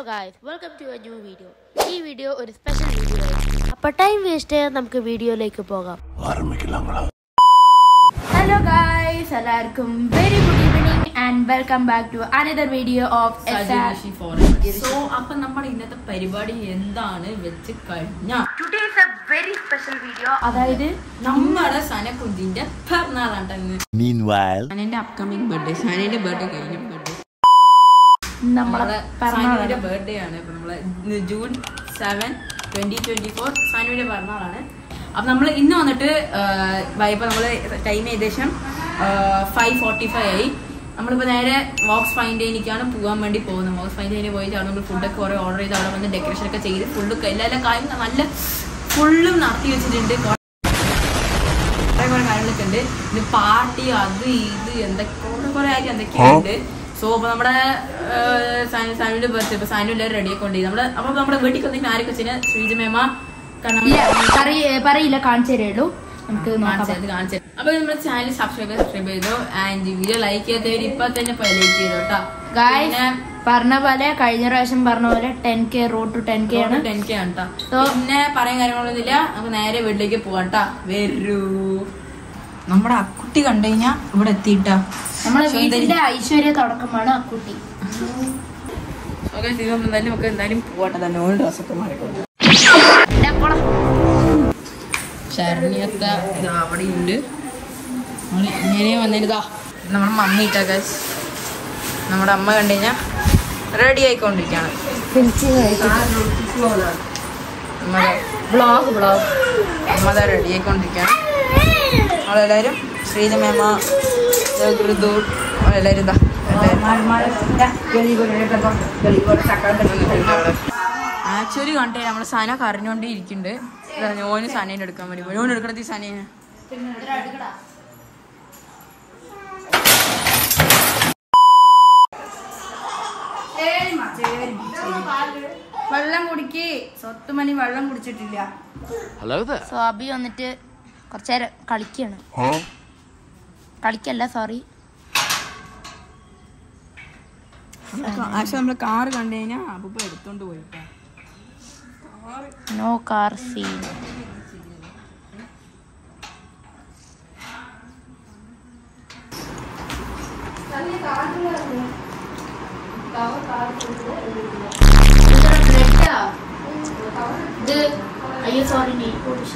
Guys welcome to a new video ഈ video ഒരു special video ആണ് അപ്പൊ ടൈം വേസ്റ്റ് ചെയ്യാൻ നമുക്ക് വീഡിയോയിലേക്ക് പോകാം ഹലോ ഗായ്സ് എല്ലാവർക്കും very good evening and welcome back to another video of so അപ്പൊ നമ്മുടെ ഇന്നത്തെ പരിപാടി എന്താണ് വെച്ച് കഴിഞ്ഞ വെരി സ്പെഷ്യൽ വീഡിയോ അതായത് നമ്മുടെ സനക്കുഞ്ചിന്റെ പിറന്നാളാണ് ഇന്ന് Meanwhile, സനന്റെ അപ്കമിങ് ബർത്ത്ഡേ സനന്റെ ബർത്ത്ഡേ കഴിഞ്ഞ ബർത്ത്ഡേ നമ്മളെ സനുവിന്റെ ബർത്ത്ഡേ ആണ് ഇപ്പൊ നമ്മള് ഇന്ന് June seven twenty twenty four സനുവിന്റെ പിറന്നാളാണ് അപ്പൊ നമ്മൾ ഇന്ന് വന്നിട്ട് ഇപ്പൊ നമ്മള് ടൈം ഏകദേശം ഫൈവ് ഫോർട്ടി ഫൈവ് ആയി നമ്മളിപ്പോ നേരെ വോക്സ് ഫൈൻഡ് എനിക്കാണ് പോകാൻ വേണ്ടി പോകുന്നത് വോക്സ് ഫൈൻഡ് ചെയ്ത് പോയിട്ട് അവിടെ നമ്മൾ ഫുഡൊക്കെ കുറെ ഓർഡർ ചെയ്ത് അവിടെ വന്ന് ഡെക്കറേഷൻ ഒക്കെ ചെയ്ത് ഫുള്ള് എല്ലാ എല്ലാ കാര്യം നല്ല ഫുള്ളും നടത്തി വെച്ചിട്ടുണ്ട് കുറെ കുറെ കാര്യങ്ങളൊക്കെ ഉണ്ട് ഇത് പാർട്ടി അത് ഇത് എന്തൊക്കെ കുറെ കുറെ കാര്യം എന്തൊക്കെയുണ്ട് സോ അപ്പൊ നമ്മുടെ സാനുവിന്റെ ബർത്ത്ഡേ ഇപ്പൊ സാനു എല്ലാവരും റെഡി ആയിക്കൊണ്ടേ നമ്മുടെ അപ്പൊ നമ്മുടെ വീട്ടിൽ വന്നിട്ട് ആരൊക്കെ വെച്ചാൽ ശ്രീജമേമ പറയില്ല കാണിച്ചു തരുള്ളൂ നമുക്ക് നോക്കാം കാണിച്ചത് അപ്പൊ നമ്മുടെ ചാനൽ സബ്സ്ക്രൈബ് സബ്സ്ക്രൈബ് ചെയ്തു ആൻഡ് വീഡിയോ ലൈക്ക് ചെയ്തവർ ഇപ്പൊ തന്നെ ലൈക്ക് ചെയ്തു കേട്ടോ ഗായ്സ് പറഞ്ഞ പോലെ കഴിഞ്ഞ പ്രാവശ്യം പറഞ്ഞ പോലെ ten K road to ten K ആണ് ടെൻ കെ ആണ് ട്ടോ. So- പിന്നെ പറയാൻ കാര്യങ്ങളൊന്നുമില്ല നമുക്ക് നേരെ വീട്ടിലേക്ക് പോവാട്ടാ വരൂ നമ്മുടെ അക്കുട്ടി കണ്ടു കഴിഞ്ഞാ ഇവിടെ എത്തിയിട്ടാ നമ്മളെ വീട്ടിന്റെ ഐശ്വര്യ തുടക്കമാണ് ആ കുട്ടി ഓക്കെ എന്തായാലും നമുക്ക് എന്തായാലും പോവാട്ടെ തന്നെ ഓൺ ഡ്രസ്സൊക്കെ മാറിക്കൊണ്ട് ശരണ്യത്ത ഇതാ അവിടെ ഉണ്ട് നമ്മൾ ഇങ്ങനെ വന്നിരുതാ നമ്മുടെ മമ്മി ഇട്ടാ ഗൈസ് നമ്മുടെ അമ്മ കണ്ടു കഴിഞ്ഞാൽ റെഡി ആയിക്കൊണ്ടിരിക്കുകയാണ് നമ്മുടെ ബ്ലോഗ് ബ്ലോഗ് അമ്മ അതാ റെഡി ആയിക്കൊണ്ടിരിക്കുകയാണ് നമ്മളെല്ലാവരും ശ്രീജമേമ ഋതു എല്ലാവരും ഇതാ ആക്ച്വലി കണ്ടേ നമ്മുടെ സന കരഞ്ഞോണ്ടേ ഇരിക്കുന്നുണ്ട് ഇതാ ഞാന് സനേനെ എടുക്കാൻ വേണ്ടി പോയി. ഞാൻ എടുക്കണത് ഈ സനേനെ വെള്ളം കുടിക്ക് സ്വത്തുമണി വെള്ളം കുടിച്ചിട്ടില്ല സോ അബി വന്നിട്ട് കുറച്ചേരം കളിക്കാണ് കളിക്കല്ല സോറി ആക്ച്വലി നമ്മള് കാറ് കണ്ടു കഴിഞ്ഞാൽ അപ്പൂപ്പ എടുത്തോണ്ട് പോയിട്ടാ നോ കാർ സീൻ ഇത് അയ്യോ സോറി നെയിൽ പോളിഷ്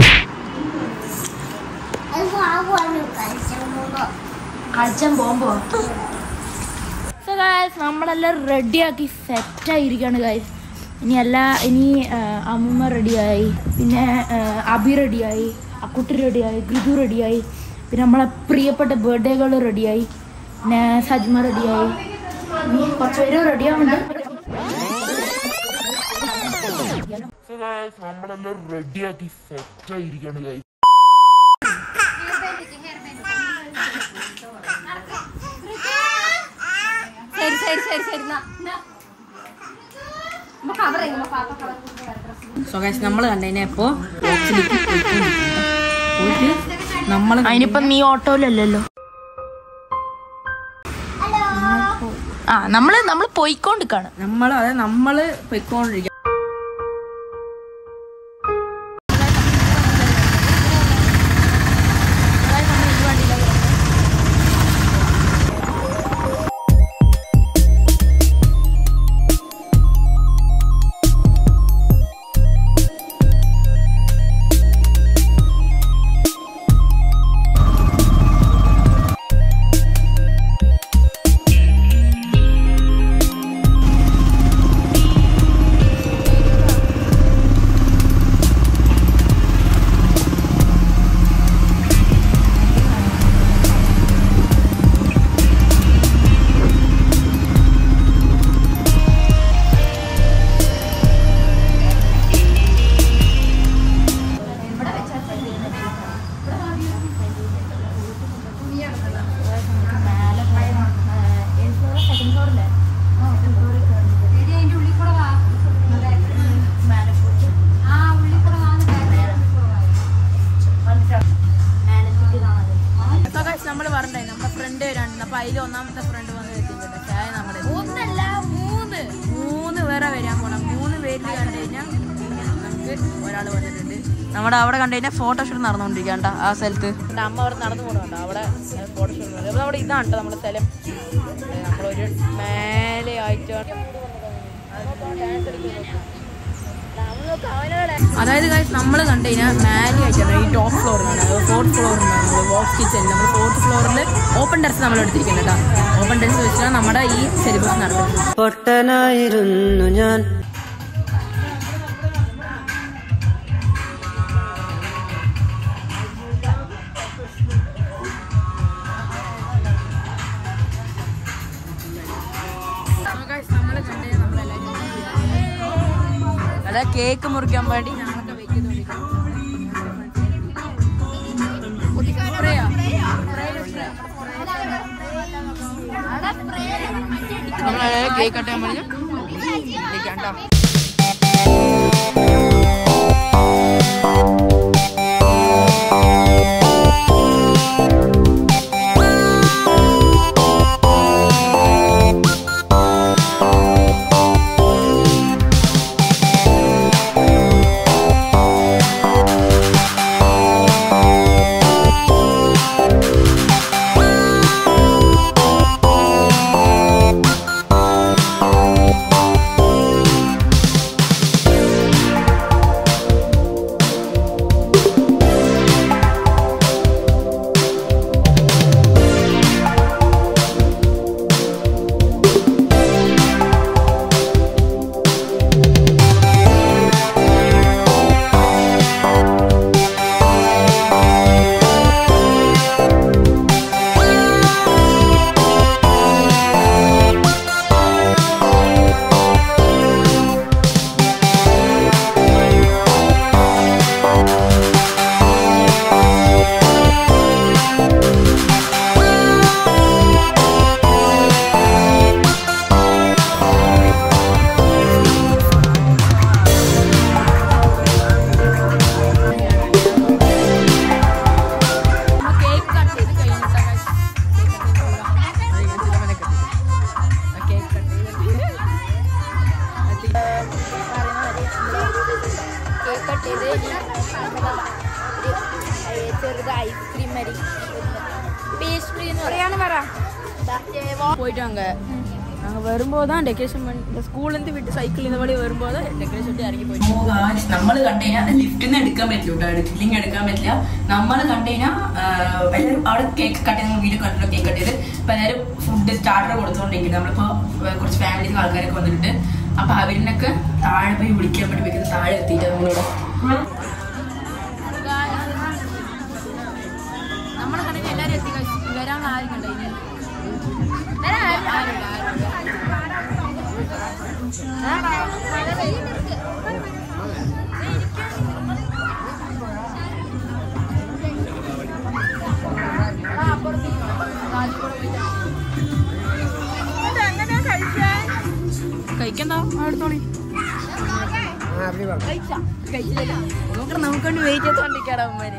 കളിച്ചാൻ പോകുമ്പോ സോ ഗായ്സ് നമ്മളെല്ലാം റെഡിയാക്കി സെറ്റായിരിക്കാണ് ഗായ്സ് ഇനി അല്ല ഇനി ആ, അമ്മൂമ്മ റെഡിയായി പിന്നെ ആ, അബി റെഡിയായി അക്കുട്ടി റെഡിയായി ഗൃതു റെഡിയായി പിന്നെ നമ്മളെ പ്രിയപ്പെട്ട ബർത്ത്ഡേ ഗേൾ റെഡിയായി പിന്നെ സജ്മ റെഡിയായി ഇനി കുറച്ച് പേര് റെഡിയാവുന്നുണ്ട് നമ്മളെല്ലാം റെഡിയാക്കി സെറ്റ് ആയിരിക്കാണ് guys. ശരി ശരി ശരി ശരി സോ ഗൈസ് നമ്മൾ കണ്ടു കഴിഞ്ഞാൽ ഇപ്പോൾ ബോക്സിലേക്ക് പോയിട്ട് നമ്മൾ അതിനിപ്പോ നീ ഓട്ടോയിലല്ലല്ലോ ആ നമ്മള് നമ്മള് പോയിക്കൊണ്ടിരിക്കാണ് നമ്മൾ അതായത് നമ്മൾ പൊയ്ക്കൊണ്ടിരിക്കുക ഒരാൾ വന്നിട്ടുണ്ട് നമ്മുടെ അവിടെ കണ്ടു കഴിഞ്ഞാൽ ഫോട്ടോഷൂട്ട് നടന്നുകൊണ്ടിരിക്കണ്ട ആ സ്ഥലത്ത് എൻ്റെ അമ്മ അവിടെ നടന്നു പോകുന്നുണ്ട് അവിടെ ഫോട്ടോഷൂട്ട് അപ്പോൾ അവിടെ ഇതാണ് കേട്ടോ നമ്മുടെ സ്ഥലം ഏ, നമ്മളൊരു മേലെ ആയിട്ട് അതായത് നമ്മൾ കണ്ടു കഴിഞ്ഞാൽ മേലെ ആയിട്ടാണ് ഈ ടോപ്പ് ഫ്ലോറിലാണ് ഫോർത്ത് ഫ്ലോറിലാണ് നമ്മൾ വോക്ക് കിച്ചൺ നമ്മൾ ഫോർത്ത് ഫ്ലോറിൽ ഓപ്പൺ ടെറസ് നമ്മൾ എടുത്തിരിക്കുന്നത് കേട്ടോ ഓപ്പൺ ടെറസ് വെച്ചാണ് നമ്മുടെ ഈ സെലിബ്രേഷൻ നടത്തുന്നത് പൊട്ടനായിരുന്നു ഞാൻ അതായത് കേക്ക് മുറിക്കാൻ വേണ്ടി ഞങ്ങളൊക്കെ വെയിറ്റ് ചെയ്തോണ്ടിരിക്കുന്നു നമ്മളെ കേക്ക് കട്ടാൻ വേണ്ടി ഇരിക്കാട്ടോ കേക്ക് കട്ട് ചെയ്ത് കഴിഞ്ഞിട്ടാ കേക്ക് കട്ട് കേക്ക് കട്ട് ചെയ്ത് ചെറുത് ഐസ്ക്രീം മരി പേസ്ട്രി എന്ന് പറയാന്ന് പറ போயிட்டாங்க நாங்க வரும்போது தான் டெக்கரேஷன் பண்ணி இந்த ஸ்கூல்ல இருந்து விட்டு சைக்கிள் இந்த வழி வரும்போது ഡെക്കറേഷൻ ഇട്ട് ഇറങ്ങി പോയി നമ്മൾ കണ്ടു കഴിഞ്ഞാൽ ലിഫ്റ്റിൽ നിന്ന് എടുക്കാൻ പറ്റില്ല കേട്ടോ ലിഫ്റ്റിംഗ് എടുക്കാൻ പറ്റില്ല നമ്മൾ കണ്ടു കഴിഞ്ഞാൽ എല്ലാവരും അവിടെ കേക്ക് കട്ട് ചെയ്ത് വീഡിയോ കണ്ടല്ലോ കേക്ക് കട്ട് ചെയ്ത് അപ്പൊ എല്ലാവരും ഫുഡ് സ്റ്റാർട്ടർ കൊടുത്തോണ്ടിരിക്കുന്നത് നമ്മളിപ്പോ ഏഹ്, കുറച്ച് ഫാമിലി ആൾക്കാരൊക്കെ വന്നിട്ടുണ്ട് അപ്പൊ അവരിനൊക്കെ താഴെ പോയി വിളിക്കാൻ വേണ്ടി വെക്കുന്നത് താഴെ എത്തിയിട്ട് നമ്മളിവിടെ നമ്മളെ കണ്ടെങ്കിൽ എല്ലാവരും എത്തി വരാനുള്ള ആരും കണ്ടോ ഇനി കഴിക്കണ്ട അടുത്തോളി കഴിച്ചില്ല നമുക്ക് വേണ്ടി വെയിറ്റ് ചെയ്തോണ്ടിരിക്കാടാ അമ്മമാര്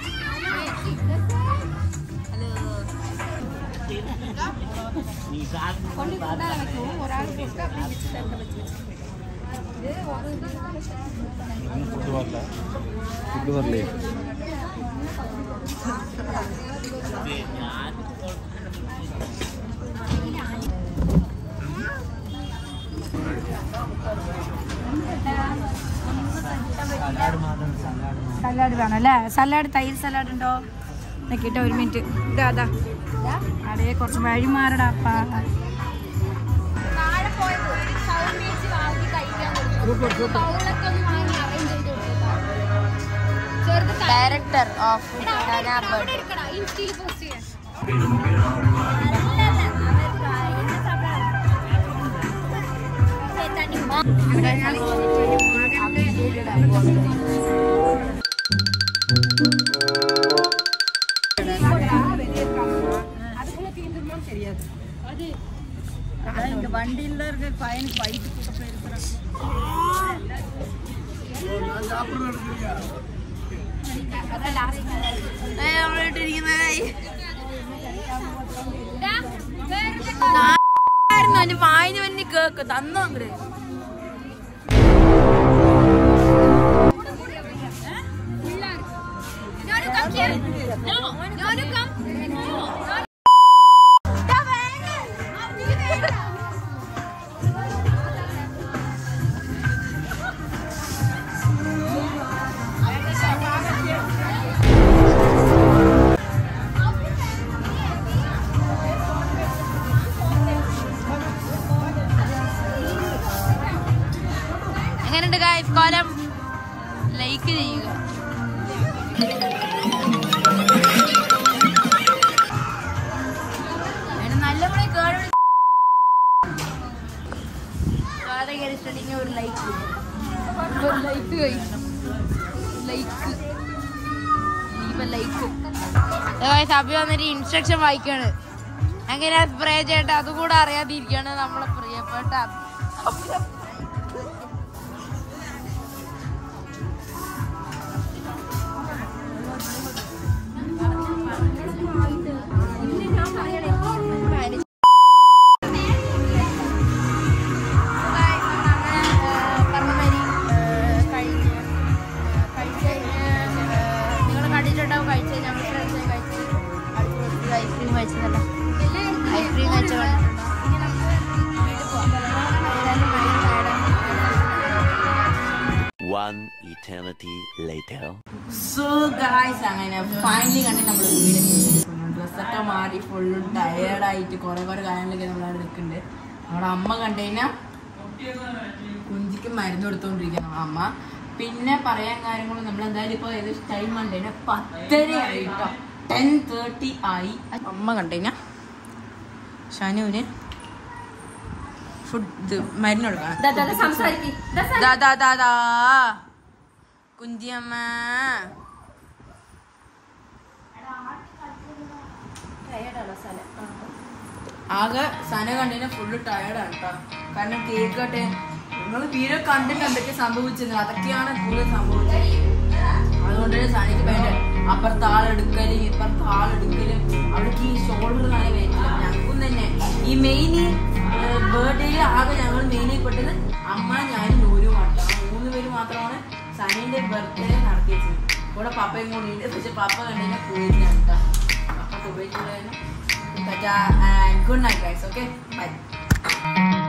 സലാഡ് വേണം അല്ലേ സലാഡ് തൈര് സലാഡ് ഉണ്ടോ നോക്കിട്ടോ ഒരു മിനിറ്റ് ഇതാ അതാ അടേ കുറച്ച് വഴി മാറടാ അപ്പാ താഴെ പോയത് സൗണ്ട് മേടിച്ച് വാങ്ങി കഴിക്കാൻ കൊടുത്തു. ബൗളൊക്കെ ഒന്ന് വാങ്ങി arrange ചെയ്ത് കൊടുത്തു. ചെറുത് ഡയറക്ടർ ഓഫ് ഇൻസ്റ്റയിൽ പോസ്റ്റ് ചെയ്യാൻ അവന്റെ വായിന് വന്നി കേക്ക് തന്നോ അങ്ങട് എങ്ങനെയുണ്ട് ഗായ്സ് കോലം ലൈക്ക് ചെയ്യുക നല്ലപോലെ കേട് ഇഷ്ടമുണ്ടെങ്കിൽ ഒരു ലൈക്ക് ഒരു ലൈക്ക് കഴിച്ചു ലൈക്ക് ലൈക്ക് അഭി വന്നിട്ട് ഇൻസ്ട്രക്ഷൻ വായിക്കാണ് എങ്ങനെയാ സ്പ്രേ ചെയ്യട്ടെ അതുകൂടെ അറിയാതിരിക്കാണ് നമ്മളെ പ്രിയപ്പെട്ട അഭി. നിങ്ങൾ കണ്ടിട്ടുണ്ടാവും കഴിച്ചത് ഞങ്ങൾ ഫ്രണ്ട്സ് കഴിച്ച് ഐസ്ക്രീം കഴിച്ചതല്ല ഐസ്ക്രീം കഴിച്ച One eternity later. So guys അങ്ങനെ ഫൈനലി കണ്ട് നമ്മൾ ഡ്രസ്സൊക്കെ മാറി ഫുള്ള് ടയേർഡായിട്ട് കുറെ കുറെ കാര്യങ്ങളൊക്കെ നമ്മളവിടെ നിൽക്കുന്നുണ്ട് നമ്മുടെ അമ്മ കണ്ടു കഴിഞ്ഞാൽ കുഞ്ചിക്ക് മരുന്ന് കൊടുത്തോണ്ടിരിക്കുക നമ്മുടെ അമ്മ പിന്നെ പറയാൻ കാര്യങ്ങളും നമ്മൾ എന്തായാലും ഇപ്പോൾ ഏകദേശം ടൈം കണ്ടു കഴിഞ്ഞാൽ പത്തര ആയിട്ടോ ടെൻ തേർട്ടി ആയി അമ്മ കണ്ടു കഴിഞ്ഞാൽ ഷാനുവിന് ഫുഡ് ഇത് മരുന്ന് കൊടുക്കണം ദാ ദാ ദാ ദാ കുഞ്ചിയമ്മ ആകെ സന കണ്ടിന് ഫുള്ള് ടയർഡാണ് കേട്ടോ കാരണം കേക്ക് കട്ടെ നിങ്ങൾ വീഡിയോ കണ്ടിട്ട് എന്തൊക്കെ സംഭവിച്ചത് അതൊക്കെയാണ് കൂടുതൽ സംഭവിച്ചത് അതുകൊണ്ട് സനയ്ക്ക് വേണ്ട അപ്പുറത്ത് ആളെടുക്കലും ഇപ്പുറത്ത് ആളെടുക്കലും അവൾക്ക് ഈ ഷോൾഡർ നല്ല വേണ്ടില്ല ഞങ്ങൾക്കും തന്നെ ഈ മെയിൻ ബർത്ത്ഡേയിൽ ആകെ ഞങ്ങൾ മെയിനിൽ പെട്ടത് അമ്മ ഞാനും നൂരും മാത്രം മൂന്ന് പേര് മാത്രമാണ് സനീന്റെ ബർത്ത്ഡേ നടത്തി വെച്ചത് കൂടെ പപ്പയും കൂടി ഉണ്ട് പക്ഷെ പപ്പ കണ്ടതിനെ പോയിരുന്നാണ് കേട്ടോ പപ്പ ദുബൈക്കുള്ള good night guys okay by